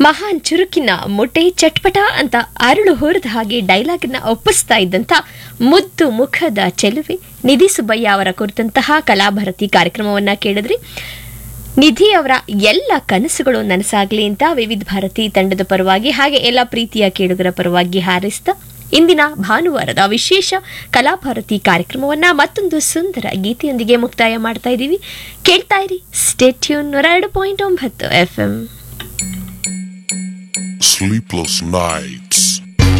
ಮಹಾನ್ ಚುರುಕಿನ ಮೊಟೆ ಚಟ್ಪಟ ಅಂತ ಅರಳು ಹೊರದ ಹಾಗೆ ಡೈಲಾಗ್ನ ಒಪ್ಪಿಸ್ತಾ ಇದ್ದಂಥ ಮುದ್ದು ಮುಖದ ಚೆಲುವೆ ನಿಧಿ ಸುಬ್ಬಯ್ಯ ಅವರ ಕುರಿತಂತಹ ಕಲಾಭಾರತಿ ಕಾರ್ಯಕ್ರಮವನ್ನ ಕೇಳಿದ್ರಿ ನಿಧಿ ಅವರ ಎಲ್ಲ ಕನಸುಗಳು ನನಸಾಗ್ಲಿ ಅಂತ ವಿವಿಧ ಭಾರತಿ ತಂಡದ ಪರವಾಗಿ ಹಾಗೆ ಎಲ್ಲ ಪ್ರೀತಿಯ ಕೇಳುಗರ ಪರವಾಗಿ ಹಾರೈಸಿದ ಇಂದಿನ ಭಾನುವಾರದ ವಿಶೇಷ ಕಲಾಭಾರತಿ ಕಾರ್ಯಕ್ರಮವನ್ನ ಮತ್ತೊಂದು ಸುಂದರ ಗೀತೆಯೊಂದಿಗೆ ಮುಕ್ತಾಯ ಮಾಡ್ತಾ ಇದ್ದೀವಿ ಕೇಳ್ತಾ ಇರಿ ಸ್ಟೇಟ್ಯೂನ್ ನೂರ ಎರಡು ಪಾಯಿಂಟ್ ಒಂಬತ್ತು ಎಫ್ ಎಂ Sleepless night.